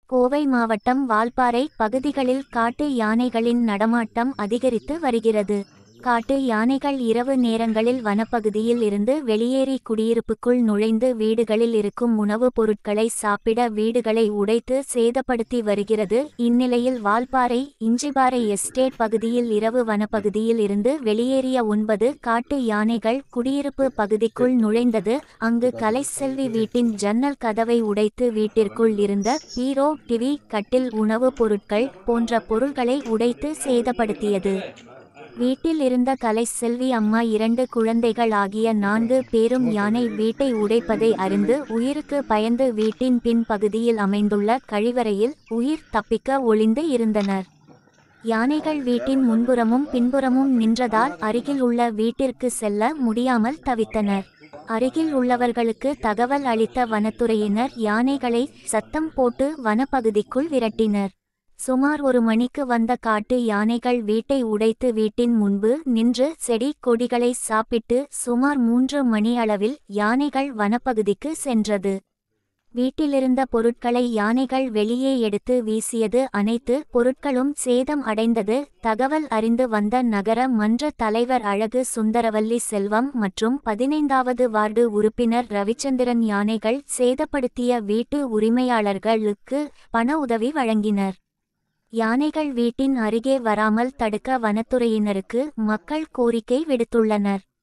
கோவை மாவட்டம் வால்பாறை பகுதிகளில் காட்டு யானைகளின் நடமாட்டம் அதிகரித்து வருகிறது காட்டு யானைகள் இரவு நேரங்களில் வனப்பகுதியில் இருந்து வெளியேறி குடியிருப்புக்குள் நுழைந்து வீடுகளில் இருக்கும் உணவுப் பொருட்களை சாப்பிட வீடுகளை உடைத்து சேதப்படுத்தி வருகிறது இந்நிலையில் வால்பாறை இஞ்சிபாறை எஸ்டேட் பகுதியில் இரவு வனப்பகுதியில் இருந்து வெளியேறிய ஒன்பது காட்டு யானைகள் குடியிருப்பு பகுதிக்குள் நுழைந்தது அங்கு கலைசெல்வி வீட்டின் ஜன்னல் கதவை உடைத்து வீட்டிற்குள் இருந்த பீரோ டிவி கட்டில் உணவுப் பொருட்கள் போன்ற பொருள்களை உடைத்து சேதப்படுத்தியது வீட்டில் இருந்த கலைசெல்வி அம்மா இரண்டு குழந்தைகள் ஆகிய நான்கு பேரும் யானை வீட்டை உடைப்பதை அறிந்து உயிருக்கு பயந்து வீட்டின் பின் பகுதியில் அமைந்துள்ள கழிவறையில் உயிர் தப்பிக்க ஒளிந்து இருந்தனர் யானைகள் வீட்டின் முன்புறமும் பின்புறமும் நின்றதால் அருகில் உள்ள வீட்டிற்கு செல்ல முடியாமல் தவித்தனர் அருகில் உள்ளவர்களுக்கு தகவல் அளித்த வனத்துறையினர் யானைகளை சத்தம் போட்டு வனப்பகுதிக்குள் விரட்டினர் சுமார் ஒரு மணிக்கு வந்த காட்டு யானைகள் வீட்டை உடைத்து வீட்டின் முன்பு நின்று செடி கொடிகளை சாப்பிட்டு சுமார் மூன்று மணி அளவில் யானைகள் வனப்பகுதிக்கு சென்றது வீட்டிலிருந்த பொருட்களை யானைகள் வெளியே எடுத்து வீசியது அனைத்து பொருட்களும் சேதம் அடைந்தது தகவல் அறிந்து வந்த நகர மன்ற தலைவர் அழகு சுந்தரவல்லி செல்வம் மற்றும் பதினைந்தாவது வார்டு உறுப்பினர் ரவிச்சந்திரன் யானைகள் சேதப்படுத்திய வீட்டு உரிமையாளர்களுக்கு பண உதவி வழங்கினர் யானைகள் வீட்டின் அருகே வராமல் தடுக்க வனத்துறையினருக்கு மக்கள் கோரிக்கை விடுத்துள்ளனர்